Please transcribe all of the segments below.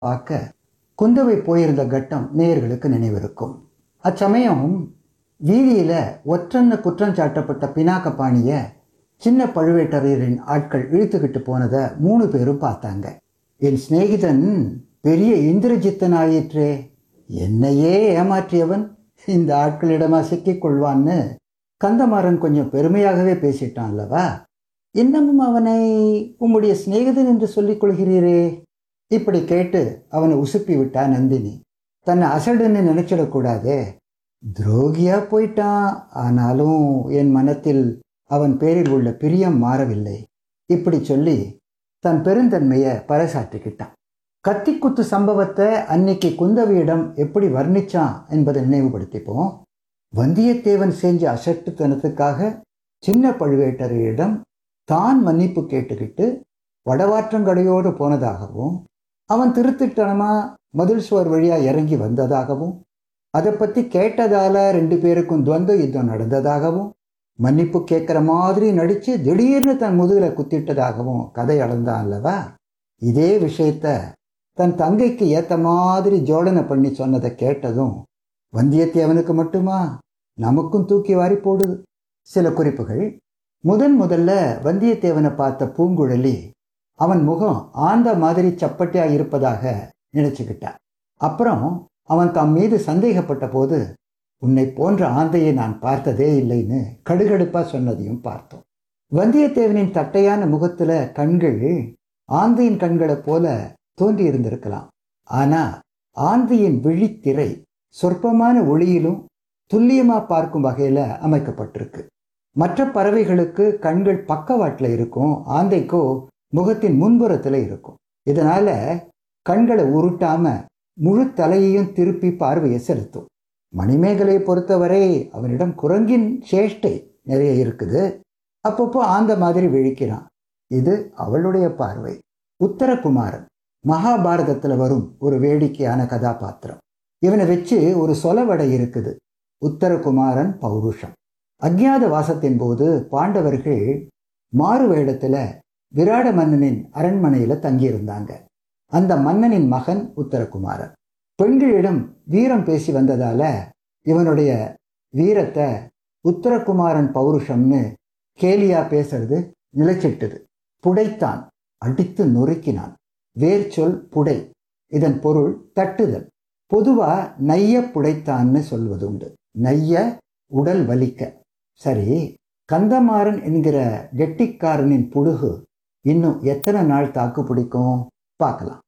பார்க்க குந்தவை போயிருந்த கட்டம் நேயர்களுக்கு நினைவிருக்கும் அச்சமயம் வீதியில ஒற்றன்னு குற்றம் சாட்டப்பட்ட பினாக்கபாணிய சின்ன பழுவேட்டரையரின் ஆட்கள் இழுத்துக்கிட்டு போனதை மூணு பேரும் பார்த்தாங்க என் சிநேகிதன் பெரிய இந்திரஜித்தன் ஆயிற்றே என்னையே ஏமாற்றியவன் இந்த ஆட்களிடமா சிக்கிக் கொள்வான்னு கந்தமாறன் கொஞ்சம் பெருமையாகவே பேசிட்டான் அல்லவா இன்னமும் அவனை உம்முடைய சிநேகிதன் என்று சொல்லிக் கொள்கிறீரே இப்படி கேட்டு அவனை உசுப்பி விட்டா நந்தினி தன்னை அசடுன்னு நினைச்சிடக்கூடாதே துரோகியா போயிட்டான் ஆனாலும் என் மனத்தில் அவன் பேரில் உள்ள பிரியம் மாறவில்லை இப்படி சொல்லி தன் பெருந்தன்மையை பறைசாற்றிக்கிட்டான் கத்திக்குத்து சம்பவத்தை அன்னைக்கு குந்தவியிடம் எப்படி வர்ணிச்சான் என்பதை நினைவுபடுத்திப்போம் வந்தியத்தேவன் செஞ்ச அசட்டுத்தனத்துக்காக சின்ன பழுவேட்டரையரிடம் தான் மன்னிப்பு கேட்டுக்கிட்டு வடவாற்றங்கடையோடு போனதாகவும் அவன் திருத்திட்டனமா மதில் சுவர் வழியா இறங்கி வந்ததாகவும் அதை பத்தி கேட்டதால ரெண்டு பேருக்கும் துவந்த யுத்தம் நடந்ததாகவும் மன்னிப்பு கேட்குற மாதிரி நடிச்சு திடீர்னு தன் முதுகில குத்திட்டதாகவும் கதை அளந்தான் அல்லவா இதே விஷயத்த தன் தங்கைக்கு ஏத்த மாதிரி ஜோடனை பண்ணி சொன்னதை கேட்டதும் வந்தியத்தேவனுக்கு மட்டுமா நமக்கும் தூக்கி வாரி போடுது சில குறிப்புகள் முதன் முதல்ல வந்தியத்தேவனை பார்த்த பூங்குழலி அவன் முகம் ஆந்த மாதிரி சப்பட்டியா இருப்பதாக நினைச்சுக்கிட்டான் அப்புறம் அவன் தம் மீது சந்தேகப்பட்ட போது உன்னை போன்ற ஆந்தையை நான் பார்த்ததே இல்லைன்னு கடுகடுப்பா சொன்னதையும் பார்த்தோம் வந்தியத்தேவனின் தட்டையான முகத்துல கண்கள் ஆந்தையின் கண்களைப் போல தோன்றி இருந்திருக்கலாம் ஆனா ஆந்தையின் விழித்திரை சொற்பமான ஒளியிலும் துல்லியமா பார்க்கும் வகையில அமைக்கப்பட்டிருக்கு மற்ற பறவைகளுக்கு கண்கள் பக்கவாட்டில் இருக்கும் ஆந்தைக்கோ முகத்தின் முன்புறத்தில் இருக்கும் இதனால கண்களை உருட்டாம முழு தலையையும் திருப்பி பார்வையை செலுத்தும் மணிமேகலையை பொறுத்தவரை அவனிடம் குரங்கின் சேஷ்டை நிறைய இருக்குது அப்பப்போ ஆந்த மாதிரி விழிக்கிறான் இது அவளுடைய பார்வை உத்தரகுமாரன் மகாபாரதத்தில் வரும் ஒரு வேடிக்கையான கதாபாத்திரம் இவனை வச்சு ஒரு சொலவடை இருக்குது உத்தரகுமாரன் பௌருஷம் அஜ்ஞாத வாசத்தின் போது பாண்டவர்கள் மாறு வேடத்துல விராட மன்னனின் அரண்மனையில தங்கியிருந்தாங்க அந்த மன்னனின் மகன் உத்தரகுமாரன் பெண்களிடம் வீரம் பேசி வந்ததால இவனுடைய வீரத்தை உத்தரகுமாரன் பௌருஷம்னு கேலியா பேசுறது நிலைச்சிட்டது புடைத்தான் அடித்து நொறுக்கினான் வேர் சொல் புடை இதன் பொருள் தட்டுதல் பொதுவா நைய புடைத்தான்னு சொல்வது உண்டு நைய உடல் வலிக்க சரி கந்தமாறன் என்கிற கெட்டிக்காரனின் புடுகு இன்னும் எத்தனை நாள் தாக்கு பிடிக்கும் பார்க்கலாம்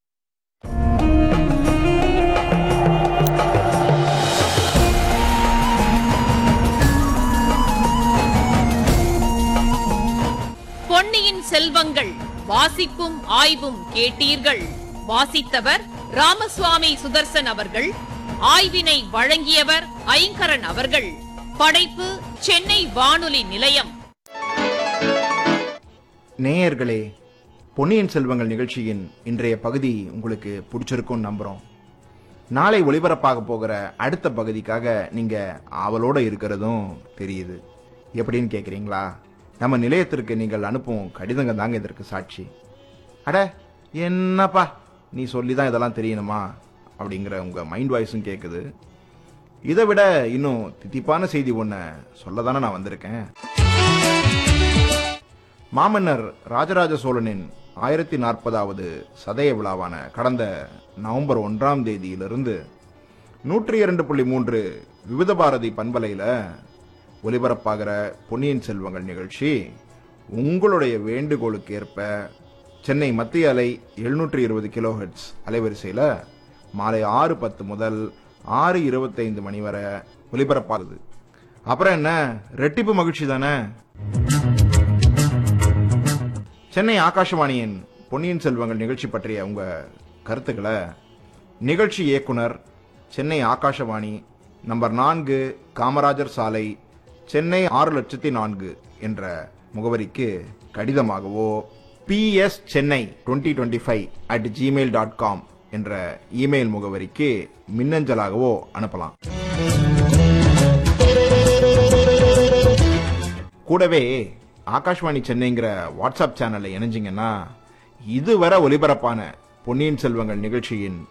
பொன்னியின் செல்வங்கள் வாசிப்பும் ஆய்வும் கேட்டீர்கள் வாசித்தவர் ராமசுவாமி சுதர்சன் அவர்கள் ஆய்வினை வழங்கியவர் ஐங்கரன் அவர்கள் படைப்பு சென்னை வானொலி நிலையம் நேயர்களே பொன்னியின் செல்வங்கள் நிகழ்ச்சியின் இன்றைய பகுதி உங்களுக்கு பிடிச்சிருக்கும்னு நம்புறோம் நாளை ஒளிபரப்பாக போகிற அடுத்த பகுதிக்காக நீங்க ஆவலோட இருக்கிறதும் தெரியுது எப்படின்னு கேக்குறீங்களா நம்ம நிலையத்திற்கு நீங்கள் அனுப்பும் கடிதங்க தாங்க இதற்கு சாட்சி அட என்னப்பா நீ சொல்லி தான் இதெல்லாம் தெரியணுமா அப்படிங்கிற உங்க மைண்ட் வாய்ஸும் கேட்குது இதை விட இன்னும் தித்திப்பான செய்தி ஒன்று சொல்ல தானே நான் வந்திருக்கேன் மாமன்னர் ராஜராஜ சோழனின் ஆயிரத்தி நாற்பதாவது சதய விழாவான கடந்த நவம்பர் ஒன்றாம் தேதியிலிருந்து நூற்றி இரண்டு புள்ளி மூன்று விவித பாரதி பண்பலையில் ஒலிபரப்பாகிற பொன்னியின் செல்வங்கள் நிகழ்ச்சி உங்களுடைய வேண்டுகோளுக்கு ஏற்ப சென்னை மத்திய அலை எழுநூற்றி இருபது கிலோஹெட்ஸ் அலைவரிசையில் மாலை ஆறு பத்து முதல் ஆறு இருபத்தைந்து மணி வரை ஒலிபரப்பாகுது அப்புறம் என்ன ரெட்டிப்பு மகிழ்ச்சி தானே சென்னை ஆகாஷவாணியின் பொன்னியின் செல்வங்கள் நிகழ்ச்சி பற்றிய உங்க கருத்துக்களை நிகழ்ச்சி இயக்குனர் சென்னை ஆகாஷவாணி நம்பர் நான்கு காமராஜர் சாலை சென்னை ஆறு லட்சத்தி நான்கு என்ற முகவரிக்கு கடிதமாகவோ PS Chennai twenty twenty five at Gmail dot com என்ற இமெயில் முகவரிக்கு மின்னஞ்சலாகவோ அனுப்பலாம் கூடவே ஆகாஷ்வாணி சென்னைங்கிற வாட்ஸ்அப் சேனல்ல இணைஞ்சிங்கன்னா இதுவரை ஒலிபரப்பான பொன்னியின் செல்வங்கள் நிகழ்ச்சியின்